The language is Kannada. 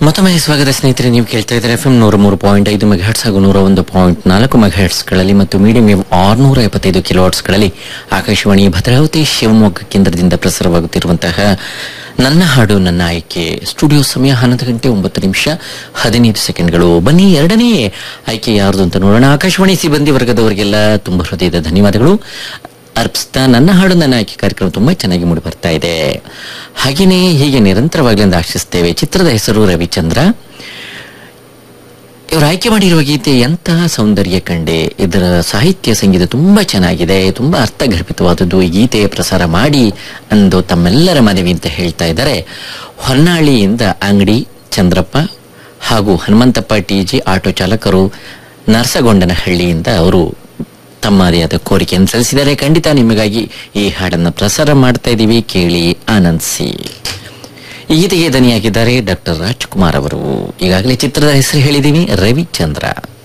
ಮತ್ತೊಮ್ಮೆ ಸ್ವಾಗತ ಸ್ನೇಹಿತರೆ ನೀವು ಕೇಳ್ತಾ ಇದ್ದಾರೆ ಎಫ್ ಎಂ ನೂರ ಮೂರು ಪಾಯಿಂಟ್ ಐದು ಮೆಗಾಹೆಟ್ಸ್ ಹಾಗೂ ನೂರ ಒಂದು ಪಾಯಿಂಟ್ ನಾಲ್ಕು ಮೆಗಾಹೆಟ್ಸ್ಗಳಲ್ಲಿ ಮತ್ತು ಮೀಡಿಯಂ ವೇವ್ ಆರುನೂರ ಎಪ್ಪತ್ತೈದು ಕಿಲೋವಾಟ್ಸ್ಗಳಲ್ಲಿ ಆಕಾಶವಾಣಿ ಭದ್ರಾವತಿ ಶಿವಮೊಗ್ಗ ಕೇಂದ್ರದಿಂದ ಪ್ರಸಾರವಾಗುತ್ತಿರುವಂತಹ ನನ್ನ ಹಾಡು ನನ್ನ ಆಯ್ಕೆ ಸ್ಟುಡಿಯೋ ಸಮಯ ಹನ್ನೊಂದು ಗಂಟೆ ಒಂಬತ್ತು ನಿಮಿಷ ಹದಿನೈದು ಸೆಕೆಂಡ್ಗಳು ಬನ್ನಿ ಎರಡನೇ ಆಯ್ಕೆ ಯಾರ್ದು ಅಂತ ನೋಡೋಣ ಆಕಾಶವಾಣಿ ಸಿಬ್ಬಂದಿ ವರ್ಗದವರಿಗೆಲ್ಲ ತುಂಬ ಹೃದಯದ ಧನ್ಯವಾದಗಳು ಅರ್ಪಿಸ್ತಾ ನನ್ನ ಹಾಡು ನನ್ನ ಆಯ್ಕೆ ಕಾರ್ಯಕ್ರಮ ತುಂಬಾ ಚೆನ್ನಾಗಿ ಮೂಡಿ ಬರ್ತಾ ಇದೆ ಹಾಗೆಯೇ ಹೀಗೆ ನಿರಂತರವಾಗಿ ಎಂದು ಆಶಿಸ್ತೇವೆ ಚಿತ್ರದ ಹೆಸರು ರವಿಚಂದ್ರ ಇವರು ಆಯ್ಕೆ ಮಾಡಿರುವ ಗೀತೆ ಎಂತಹ ಸೌಂದರ್ಯ ಕಂಡೆ ಇದರ ಸಾಹಿತ್ಯ ಸಂಗೀತ ತುಂಬಾ ಚೆನ್ನಾಗಿದೆ ತುಂಬಾ ಅರ್ಥಗರ್ಭಿತವಾದದ್ದು ಈ ಗೀತೆ ಪ್ರಸಾರ ಮಾಡಿ ಅಂದು ತಮ್ಮೆಲ್ಲರ ಮನವಿ ಅಂತ ಹೇಳ್ತಾ ಇದ್ದಾರೆ ಹೊನ್ನಾಳಿಯಿಂದ ಅಂಗಡಿ ಚಂದ್ರಪ್ಪ ಹಾಗೂ ಹನುಮಂತಪ್ಪ ಟಿಜಿ ಆಟೋ ಚಾಲಕರು ನರಸಗೊಂಡನಹಳ್ಳಿಯಿಂದ ಅವರು ತಮ್ಮದೇ ಆದ ಕೋರಿಕೆಯನ್ನು ಸಲ್ಲಿಸಿದ್ದಾರೆ ಖಂಡಿತ ನಿಮಗಾಗಿ ಈ ಹಾಡನ್ನು ಪ್ರಸಾರ ಮಾಡ್ತಾ ಇದ್ದೀವಿ ಕೇಳಿ ಆನಂದಿಸಿ ಈ ಗೀತೆಗೆ ದನಿಯಾಗಿದ್ದಾರೆ ಡಾಕ್ಟರ್ ರಾಜ್ಕುಮಾರ್ ಅವರು ಈಗಾಗಲೇ ಚಿತ್ರದ ಹೆಸರು ಹೇಳಿದೀವಿ ರವಿಚಂದ್ರ